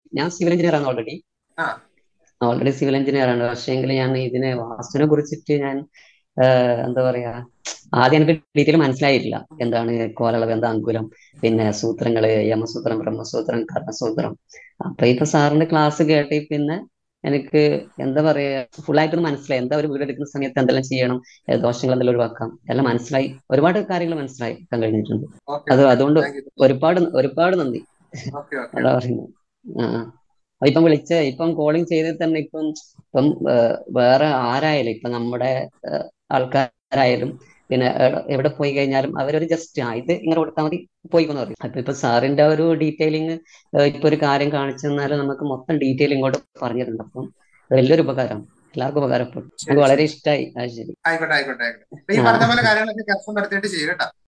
ഞാൻ civil engineer ആണ് already ആ ഓൾറെഡി സിവിൽ എഞ്ചിനീയർ ആണ് പക്ഷേങ്കിൽ ഞാൻ ഇതിനെ വാസ്തുവിനെ കുറിച്ചിട്ട് ഞാൻ ആഹ് എന്താ പറയാ ആദ്യം എനിക്ക് ഡീറ്റെയിൽ മനസ്സിലായിട്ടില്ല എന്താണ് കോലളവ് എന്താ അങ്കുലം പിന്നെ സൂത്രങ്ങള് യമസൂത്രം ബ്രഹ്മസൂത്രം കർമ്മസൂത്രം അപ്പൊ ഇപ്പൊ സാറിന്റെ ക്ലാസ് കേട്ടി പിന്നെ എനിക്ക് എന്താ പറയാ ഫുൾ ആയിട്ടൊന്ന് മനസ്സിലായി എന്താ ഒരു വീട് എടുക്കുന്ന സമയത്ത് എന്തെല്ലാം ചെയ്യണം ഏഹ് ദോഷങ്ങൾ എന്തെല്ലാം ഒഴിവാക്കാം എല്ലാം മനസ്സിലായി ഒരുപാട് കാര്യങ്ങൾ മനസ്സിലാക്കാൻ കഴിഞ്ഞിട്ടുണ്ട് ഓക്കെ അത് ഓക്കെ അതുകൊണ്ട് താങ്ക് യു ഒരുപാട് ഒരുപാട് നന്ദി ഓക്കെ ഓക്കെ അതാ പറയുന്നത് ആ ആ. അപ്പൊ ഇപ്പം വിളിച്ച ഇപ്പം കോളിംഗ് ചെയ്തിട്ട് തന്നെ ഇപ്പം ഇപ്പം ഏഹ്, വേറെ ആരായാലും ഇപ്പൊ നമ്മുടെ ഏഹ്, ആൾക്കാരായാലും പിന്നെ എവിടെ എവിടെ പോയി കഴിഞ്ഞാലും അവരൊരു ജസ്റ്റ് ആ ഇത് ഇങ്ങനെ കൊടുത്താൽ മതി പോയിക്കൊന്ന് പറയും അപ്പൊ ഇപ്പൊ സാറിന്റെ ആ ഒരു ഡീറ്റെയിലിംഗ് ഇപ്പൊ ഒരു കാര്യം കാണിച്ചു തന്നാൽ നമുക്ക് മൊത്തം ഡീറ്റെയിൽ ഇങ്ങോട്ട് പറഞ്ഞിട്ടുണ്ട് അപ്പം അത് വലിയൊരു ഉപകാരം എല്ലാവർക്കും ഉപകാരപ്പെട്ടു ശരി നമുക്ക് വളരെ ശരി ഇഷ്ടമായി അത് ശരി ആയിക്കോട്ടെ ആയിക്കോട്ടെ ആയിക്കോട്ടെ അപ്പൊ ഈ ആ പറഞ്ഞ പോലെ കാര്യങ്ങളൊക്കെ കൺഫേം നടത്തിയിട്ട് ചെയ്യും കേട്ടോ